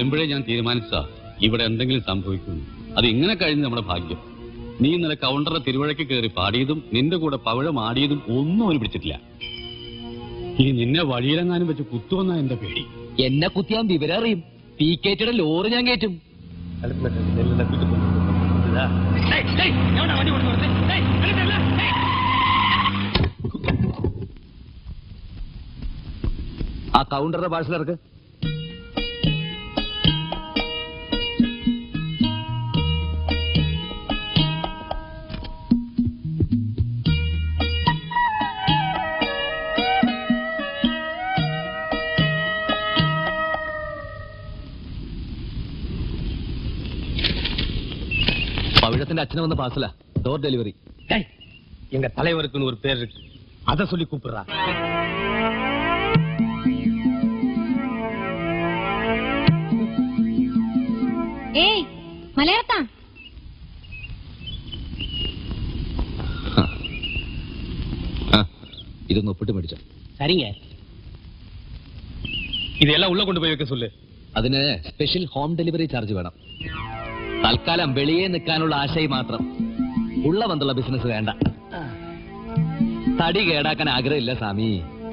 വരുമ്പോഴേ ഞാൻ തീരുമാനിച്ചതാ ഇവിടെ എന്തെങ്കിലും സംഭവിക്കുന്നു അത് ഇങ്ങനെ കഴിഞ്ഞ് നമ്മുടെ ഭാഗ്യം നീ ഇന്നലെ കൗണ്ടറെ തിരുവഴയ്ക്ക് കയറി പാടിയതും നിന്റെ കൂടെ പവിഴം ആടിയതും ഒന്നും അവന് പിടിച്ചിട്ടില്ല ഇനി നിന്നെ വഴിയിലെങ്ങാനും വെച്ച് കുത്തുവെന്നാ എന്റെ പേടി എന്നെ കുത്തിയാൻ വിവരം അറിയും പി കേറ്റിയുടെ ലോറ് ഞാൻ കയറ്റും ആ കൗണ്ടറുടെ പാഴ്സൽ ഇറക്ക് പവിഴത്തിന്റെ അച്ഛനെ വന്ന പാഴ്സലാ ഡോർ ഡെലിവറി டேய், எங்க தலைவருக்குன்னு ஒரு பேர் இருக்கு அத சொல்லி கூப்பிடுறா ഏയ് മലയാളത്താ ഇതൊന്ന് ഒപ്പിട്ട് മേടിച്ചോ சரிங்க இதெல்லாம் உள்ள கொண்டு போய் வைக்க சொல்லு അതിന് സ്പെഷ്യൽ ഹോം ഡെലിവറി ചാർജ് വേണം തൽക്കാലം വെളിയെ നിൽക്കാനുള്ള ആശയം മാത്രം ഉള്ള വന്നുള്ള ബിസിനസ് വേണ്ട തടി കേടാക്കാൻ ആഗ്രഹമില്ല സ്വാമി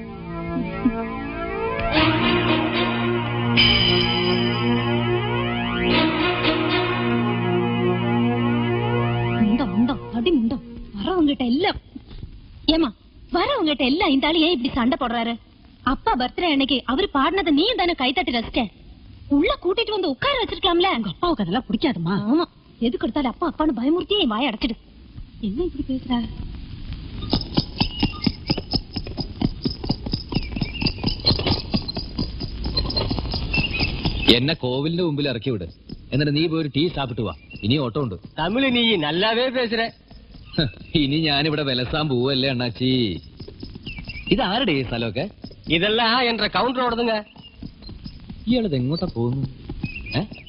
உண்டோ உண்டோ அடி உண்டோ வரவங்கிட்ட எல்லாம் ஏமா வரவங்கிட்ட எல்லாம் இந்த ஆளு ஏன் இப்படி சண்டை போடுறாரு அப்பா பர்த்டே அன்னைக்கு அவரு பாடினதை நீயும் தானே கை தட்டி ரசிச்ச உள்ள கூட்டிட்டு வந்து உட்கார வச்சிருக்கலாம்ல உங்க அப்பாவுக்கு அதெல்லாம் பிடிக்காதுமா ஆமா எதுக்கு எடுத்தாலும் அப்பா அப்பான்னு பயமுறுத்தி என் வாய அடைச்சிடு என்ன இப்படி பேசுற എന്നെ കോവിലിന്റെ മുമ്പിൽ ഇറക്കി വിട് എന്നിട്ട് നീ പോയി ഒരു ടീ സാപ്പിട്ട് വാ ഇനി ഓട്ടോ ഉണ്ട് தமிழ் நீ நல்லாவே பேசுற ഹ്, ഇനി ഞാനിവിടെ വിലസാൻ പോവല്ലേ അണ്ണാച്ചി ഇതാരുടെ ഈ സ്ഥലമൊക്കെ இதெல்லாம் என்ற கவுண்டரோடதுங்க ഇയാളിത് എങ്ങോട്ടാ പോകുന്നു ഏ